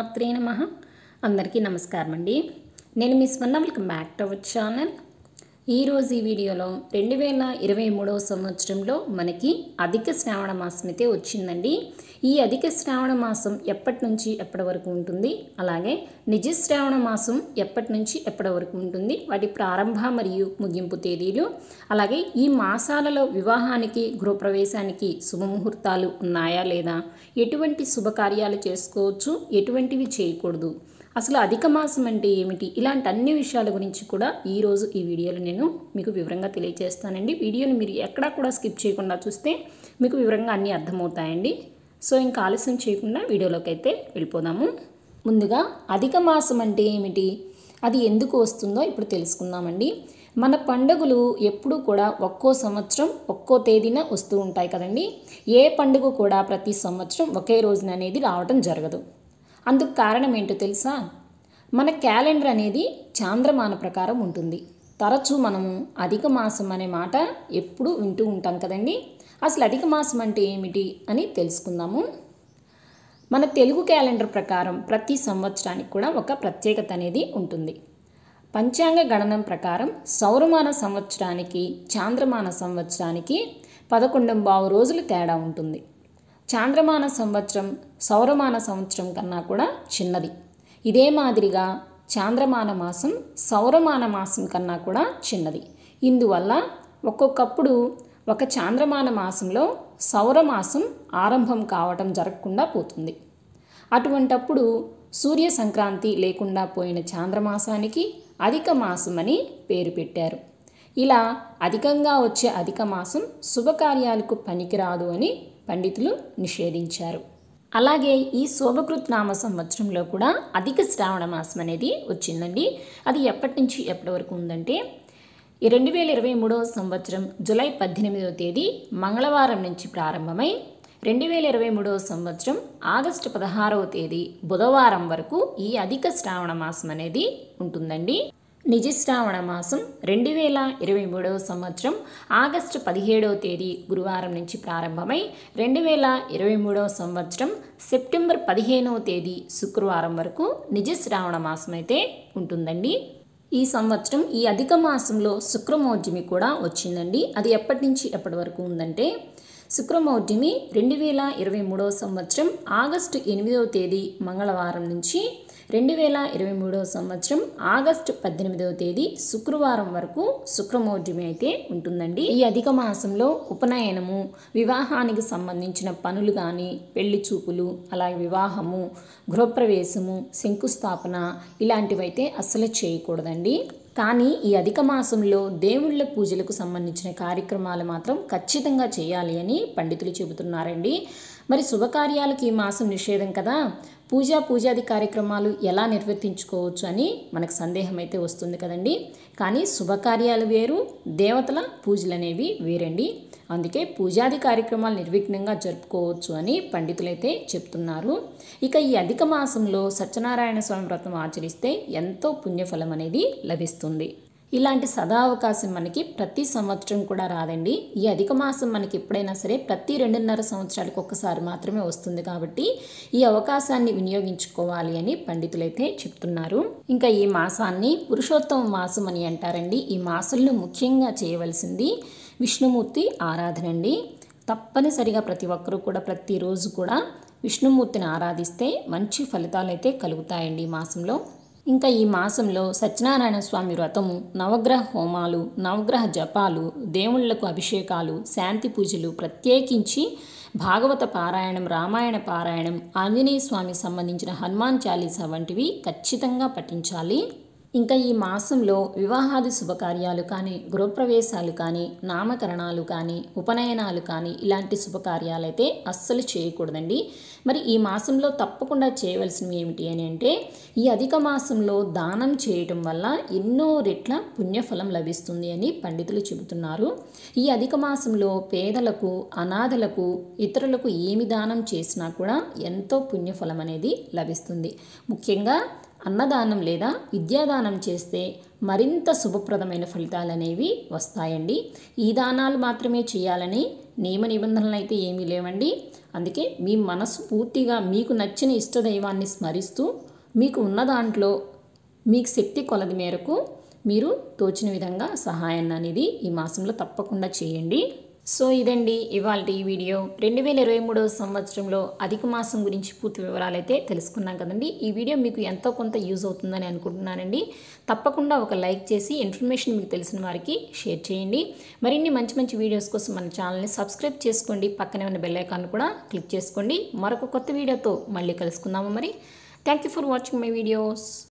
శ్రీమాత్రే నమ అందరికీ నమస్కారం అండి నేను మీ Swarna welcome back to our channel ఈరోజు ఈ వీడియోలో రెండు వేల ఇరవై మూడవ సంవత్సరంలో మనకి అధిక శ్రావణ మాసం అయితే వచ్చిందండి ఈ అధిక శ్రావణ మాసం ఎప్పటి నుంచి ఎప్పటి వరకు ఉంటుంది అలాగే నిజ శ్రావణ మాసం ఎప్పటి నుంచి ఎప్పటి వరకు ఉంటుంది వాటి ప్రారంభ మరియు ముగింపు తేదీలు అలాగే ఈ మాసాలలో వివాహానికి గృహప్రవేశానికి శుభముహూర్తాలు ఉన్నాయా లేదా ఎటువంటి శుభకార్యాలు చేసుకోవచ్చు ఎటువంటివి చేయకూడదు అసలు అధిక మాసం అంటే ఏమిటి ఇలాంటి అన్ని విషయాల గురించి కూడా ఈరోజు ఈ వీడియోలో నేను మీకు వివరంగా తెలియజేస్తానండి వీడియోని మీరు ఎక్కడా కూడా స్కిప్ చేయకుండా చూస్తే మీకు వివరంగా అన్నీ అర్థమవుతాయండి సో ఇంకా ఆలస్యం చేయకుండా వీడియోలోకి అయితే వెళ్ళిపోదాము ముందుగా అధిక మాసం అంటే ఏమిటి అది ఎందుకు వస్తుందో ఇప్పుడు తెలుసుకుందామండి మన పండుగలు ఎప్పుడూ కూడా ఒక్కో సంవత్సరం ఒక్కో తేదీన వస్తూ ఉంటాయి కదండి ఏ పండుగ కూడా ప్రతి సంవత్సరం ఒకే రోజున అనేది రావటం జరగదు అందుకు కారణం ఏంటో తెలుసా మన క్యాలెండర్ అనేది చాంద్రమాన ప్రకారం ఉంటుంది తరచూ మనము అధిక మాసం అనే మాట ఎప్పుడూ వింటూ ఉంటాం కదండి అసలు అధిక మాసం అంటే ఏమిటి అని తెలుసుకుందాము మన తెలుగు క్యాలెండర్ ప్రకారం ప్రతి సంవత్సరానికి కూడా ఒక ప్రత్యేకత అనేది ఉంటుంది పంచాంగ గణనం ప్రకారం సౌరమాన సంవత్సరానికి చాంద్రమాన సంవత్సరానికి పదకొండు బావు రోజులు తేడా ఉంటుంది చాంద్రమాన సంవత్సరం సౌరమాన సంవత్సరం కన్నా కూడా చిన్నది ఇదే మాదిరిగా చాంద్రమాన మాసం సౌరమాన మాసం కన్నా కూడా చిన్నది ఇందువల్ల ఒక్కొక్కప్పుడు ఒక చాంద్రమాన మాసంలో సౌరమాసం ఆరంభం కావటం జరగకుండా పోతుంది అటువంటప్పుడు సూర్య సంక్రాంతి లేకుండా పోయిన చాంద్రమాసానికి అధిక మాసం అని పేరు పెట్టారు ఇలా అధికంగా వచ్చే అధిక మాసం శుభకార్యాలకు పనికిరాదు అని పండితులు నిషేధించారు అలాగే ఈ శోభకృత్ నామ సంవత్సరంలో కూడా అధిక శ్రావణ మాసం అనేది వచ్చిందండి అది ఎప్పటి నుంచి ఎప్పటి వరకు ఉందంటే ఈ రెండు వేల ఇరవై మూడవ సంవత్సరం జూలై పద్దెనిమిదవ తేదీ మంగళవారం నుంచి ప్రారంభమై రెండు వేల ఇరవై మూడవ సంవత్సరం ఆగస్టు పదహారవ తేదీ బుధవారం వరకు ఈ అధిక శ్రావణ మాసం అనేది ఉంటుందండి నిజ శ్రావణ మాసం రెండు వేల ఇరవై మూడవ సంవత్సరం ఆగస్టు పదిహేడవ తేదీ గురువారం నుంచి ప్రారంభమై రెండు వేల ఇరవై మూడవ సంవత్సరం సెప్టెంబర్ పదిహేనవ తేదీ శుక్రవారం వరకు నిజ శ్రావణ మాసం అయితే ఉంటుందండి ఈ సంవత్సరం ఈ అధిక మాసంలో శుక్రమౌర్జమి కూడా వచ్చిందండి అది ఎప్పటి నుంచి ఎప్పటి వరకు ఉందంటే శుక్రమౌర్జమి రెండు వేల ఇరవై మూడవ సంవత్సరం ఆగస్టు ఎనిమిదవ తేదీ మంగళవారం నుంచి రెండు వేల ఇరవై మూడవ సంవత్సరం ఆగస్టు పద్దెనిమిదవ తేదీ శుక్రవారం వరకు శుక్రమౌర్జమి అయితే ఉంటుందండి ఈ అధిక మాసంలో ఉపనయనము వివాహానికి సంబంధించిన పనులు కానీ పెళ్లి చూపులు అలాగే వివాహము గృహప్రవేశము శంకుస్థాపన ఇలాంటివైతే అస్సలు చేయకూడదండి కానీ ఈ అధిక మాసంలో దేవుళ్ళ పూజలకు సంబంధించిన కార్యక్రమాలు మాత్రం ఖచ్చితంగా చేయాలి అని పండితులు చెబుతున్నారండి మరి శుభకార్యాలకు ఈ మాసం నిషేధం కదా పూజా పూజాది కార్యక్రమాలు ఎలా నిర్వర్తించుకోవచ్చు అని మనకు సందేహం అయితే వస్తుంది కదండి కానీ శుభకార్యాలు వేరు దేవతల పూజలు అనేవి వేరండి అందుకే పూజాది కార్యక్రమాలు నిర్విఘ్నంగా జరుపుకోవచ్చు అని పండితులైతే చెప్తున్నారు ఇక ఈ అధిక మాసంలో సత్యనారాయణ స్వామి వ్రతం ఆచరిస్తే ఎంతో పుణ్యఫలం అనేది లభిస్తుంది ఇలాంటి సదావకాశం మనకి ప్రతి సంవత్సరం కూడా రాదండి ఈ అధిక మాసం మనకి ఎప్పుడైనా సరే ప్రతి రెండున్నర సంవత్సరాలకు ఒక్కసారి మాత్రమే వస్తుంది కాబట్టి ఈ అవకాశాన్ని వినియోగించుకోవాలి అని పండితులైతే చెప్తున్నారు ఇంకా ఈ మాసాన్ని పురుషోత్తమ మాసం అని అంటారండి ఈ మాసంలో ముఖ్యంగా చేయవలసింది విష్ణుమూర్తి ఆరాధన అండి తప్పనిసరిగా ప్రతి ఒక్కరూ కూడా ప్రతిరోజు కూడా విష్ణుమూర్తిని ఆరాధిస్తే మంచి ఫలితాలు అయితే కలుగుతాయండి ఈ మాసంలో ఇంకా ఈ మాసంలో సత్యనారాయణ స్వామి వ్రతము నవగ్రహ హోమాలు నవగ్రహ జపాలు దేవుళ్లకు అభిషేకాలు శాంతి పూజలు ప్రత్యేకించి భాగవత పారాయణం రామాయణ పారాయణం ఆంజనేయ స్వామి సంబంధించిన హనుమాన్ చాలీసా వంటివి ఖచ్చితంగా పఠించాలి ఇంకా ఈ మాసంలో వివాహాది శుభకార్యాలు కానీ గృహప్రవేశాలు కానీ నామకరణాలు కానీ ఉపనయనాలు కానీ ఇలాంటి శుభకార్యాలైతే అస్సలు చేయకూడదండి మరి ఈ మాసంలో తప్పకుండా చేయవలసినవి ఏమిటి అని అంటే ఈ అధిక మాసంలో దానం చేయటం వల్ల ఎన్నో రెట్ల పుణ్యఫలం లభిస్తుంది అని పండితులు చెబుతున్నారు ఈ అధిక మాసంలో పేదలకు అనాథలకు ఇతరులకు ఏమి దానం చేసినా కూడా ఎంతో పుణ్యఫలం అనేది లభిస్తుంది ముఖ్యంగా అన్నదానం లేదా విద్యాదానం చేస్తే మరింత శుభప్రదమైన ఫలితాలు అనేవి వస్తాయండి ఈ దానాలు మాత్రమే చేయాలని నియమ నిబంధనలు అయితే ఏమీ లేవండి అందుకే మీ మనసు పూర్తిగా మీకు నచ్చిన ఇష్టదైవాన్ని స్మరిస్తూ మీకు ఉన్న దాంట్లో మీకు శక్తి కొలది మేరకు మీరు తోచిన విధంగా సహాయాన్ని అనేది ఈ మాసంలో తప్పకుండా చేయండి సో ఇదండి ఇవాళ ఈ వీడియో రెండు వేల ఇరవై మూడవ సంవత్సరంలో అధిక మాసం గురించి పూర్తి వివరాలు అయితే తెలుసుకున్నాం కదండి ఈ వీడియో మీకు ఎంతో కొంత యూజ్ అవుతుందని అనుకుంటున్నానండి తప్పకుండా ఒక లైక్ చేసి ఇన్ఫర్మేషన్ మీకు తెలిసిన వారికి షేర్ చేయండి మరిన్ని మంచి మంచి వీడియోస్ కోసం మన ఛానల్ని సబ్స్క్రైబ్ చేసుకోండి పక్కనే ఉన్న బెల్ ఐకాన్ కూడా క్లిక్ చేసుకోండి మరొక కొత్త వీడియోతో మళ్ళీ కలుసుకుందాము మరి thank you for watching my videos